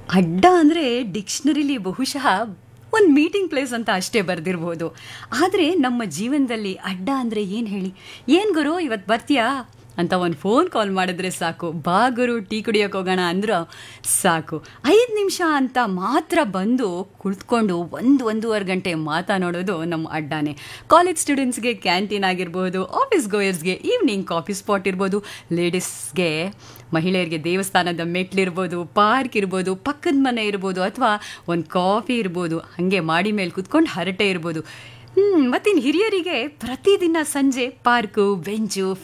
ಅಡ್ಡ ಅಂದರೆ ಡಿಕ್ಷನರಿಲಿ ಬಹುಶಃ ಒಂದು ಮೀಟಿಂಗ್ ಪ್ಲೇಸ್ ಅಂತ ಅಷ್ಟೇ ಬರೆದಿರ್ಬೋದು ಆದರೆ ನಮ್ಮ ಜೀವನದಲ್ಲಿ ಅಡ್ಡ ಅಂದರೆ ಏನು ಹೇಳಿ ಏನು ಗುರು ಇವತ್ತು ಬರ್ತೀಯಾ ಅಂತ ಒಂದು ಫೋನ್ ಕಾಲ್ ಮಾಡಿದ್ರೆ ಸಾಕು ಬಾ ಗುರು ಟೀ ಕುಡಿಯೋಕೆ ಹೋಗೋಣ ಅಂದ್ರು ಸಾಕು ಐದು ನಿಮಿಷ ಅಂತ ಮಾತ್ರ ಬಂದು ಕುಳಿತುಕೊಂಡು ಒಂದು ಒಂದೂವರೆ ಗಂಟೆ ಮಾತನಾಡೋದು ನಮ್ಮ ಅಡ್ಡಾನೆ ಕಾಲೇಜ್ ಸ್ಟೂಡೆಂಟ್ಸ್ಗೆ ಕ್ಯಾಂಟೀನ್ ಆಗಿರ್ಬೋದು ಆಫೀಸ್ ಗೋಯರ್ಸ್ಗೆ ಈವ್ನಿಂಗ್ ಕಾಫಿ ಸ್ಪಾಟ್ ಇರ್ಬೋದು ಲೇಡೀಸ್ಗೆ ಮಹಿಳೆಯರಿಗೆ ದೇವಸ್ಥಾನದ ಮೆಟ್ಲಿರ್ಬೋದು ಪಾರ್ಕ್ ಇರ್ಬೋದು ಪಕ್ಕದ ಮನೆ ಇರ್ಬೋದು ಅಥವಾ ಒಂದು ಕಾಫಿ ಇರ್ಬೋದು ಹಾಗೆ ಮಾಡಿ ಮೇಲೆ ಕುತ್ಕೊಂಡು ಹರಟೆ ಇರ್ಬೋದು ಹ್ಞೂ ಮತ್ತಿನ್ನು ಹಿರಿಯರಿಗೆ ಪ್ರತಿದಿನ ಸಂಜೆ ಪಾರ್ಕು ಬೆಂಚು